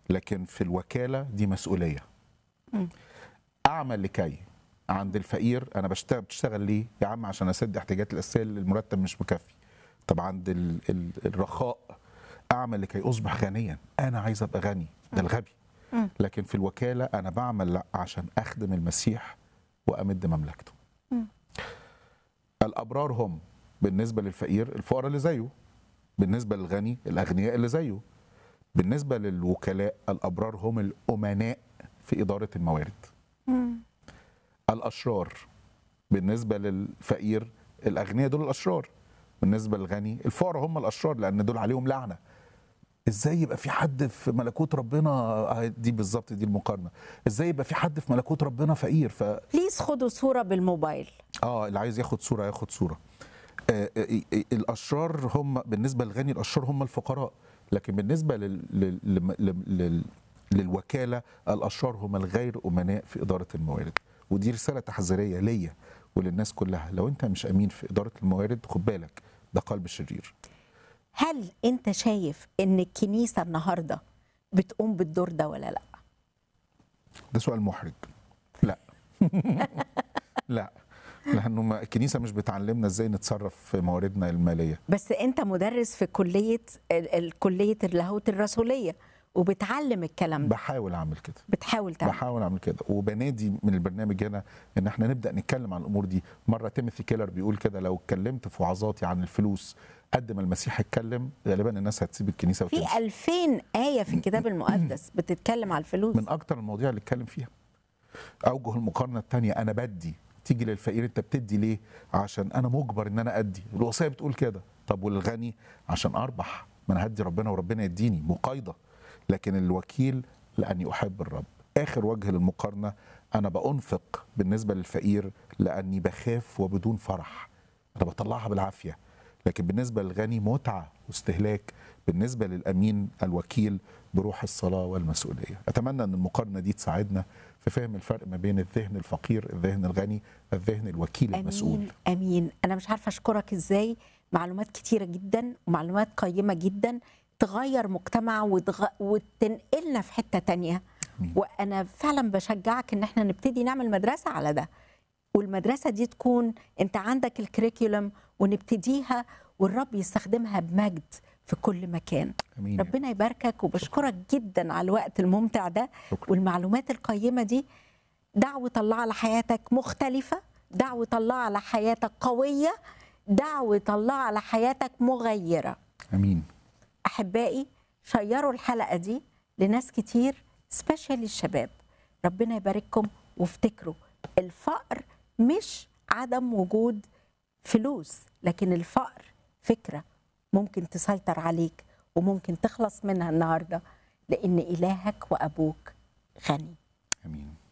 لكن في الوكاله دي مسؤوليه اعمل لكي عند الفقير انا بشتغل بتشتغل ليه يا عم عشان اسد احتياجات الاساسيه اللي المرتب مش مكفي طب عند ال ال الرخاء اعمل لكي اصبح غنيا انا عايز ابقى غني ده الغبي لكن في الوكاله انا بعمل لا عشان اخدم المسيح وامد مملكته الابرار هم بالنسبه للفقير الفقراء اللي زيه بالنسبه للغني الاغنياء اللي زيه بالنسبه للوكلاء الابرار هم الامناء في اداره الموارد الاشرار بالنسبه للفقير الاغنياء دول الاشرار بالنسبه للغني الفقراء هم الاشرار لان دول عليهم لعنه ازاي يبقى في حد في ملكوت ربنا آه، دي بالظبط دي المقارنه ازاي يبقى في حد في ملكوت ربنا فقير ف بليز خدوا صوره بالموبايل اه اللي عايز ياخد صوره ياخد صوره آه آه آه، الاشرار هم بالنسبه للغني الاشرار هم الفقراء لكن بالنسبه لل... لل... لل... لل... لل... للوكاله الاشرار هم الغير امناء في اداره الموارد ودي رساله تحذيريه ليا وللناس كلها لو انت مش امين في اداره الموارد خد بالك ده قلب شرير هل انت شايف ان الكنيسه النهارده بتقوم بالدور ده ولا لا ده سؤال محرج لا لا لانه ما- الكنيسه مش بتعلمنا ازاي نتصرف في مواردنا الماليه بس انت مدرس في كليه ال- ال- كليه اللاهوت الرسوليه وبتعلم الكلام ده بحاول اعمل كده بتحاول تعمل بحاول اعمل كده وبنادي من البرنامج هنا ان احنا نبدا نتكلم عن الامور دي مره تيموثي كيلر بيقول كده لو اتكلمت في وعظاتي عن الفلوس قد ما المسيح اتكلم غالبا الناس هتسيب الكنيسه وتمشي في 2000 آية في الكتاب المقدس بتتكلم على الفلوس من اكتر المواضيع اللي اتكلم فيها اوجه المقارنه الثانيه انا بدي تيجي للفقير انت بتدي ليه عشان انا مجبر ان انا ادي الوصيه بتقول كده طب وللغني عشان اربح ما انا هدي ربنا وربنا يديني مقايضه لكن الوكيل لاني احب الرب اخر وجه للمقارنه انا بانفق بالنسبه للفقير لاني بخاف وبدون فرح انا بطلعها بالعافيه لكن بالنسبه للغني متعه واستهلاك بالنسبه للامين الوكيل بروح الصلاه والمسؤوليه اتمنى ان المقارنه دي تساعدنا في فهم الفرق ما بين الذهن الفقير الذهن الغني الذهن الوكيل المسؤول امين امين انا مش عارفه اشكرك ازاي معلومات كتيره جدا ومعلومات قيمه جدا تغير مجتمع وتغ... وتنقلنا في حته تانية أمين. وانا فعلا بشجعك ان احنا نبتدي نعمل مدرسه على ده والمدرسه دي تكون انت عندك الكريكولم ونبتديها والرب يستخدمها بمجد في كل مكان امين ربنا يباركك وبشكرك جدا على الوقت الممتع ده شكرا. والمعلومات القيمة دي دعوة الله على حياتك مختلفة دعوة الله على حياتك قوية دعوة الله على حياتك مغيرة امين أحبائي شيروا الحلقة دي لناس كتير سبيشالي الشباب ربنا يبارككم وافتكروا الفقر مش عدم وجود فلوس لكن الفقر فكرة ممكن تسيطر عليك وممكن تخلص منها النهاردة لأن إلهك وأبوك غني امين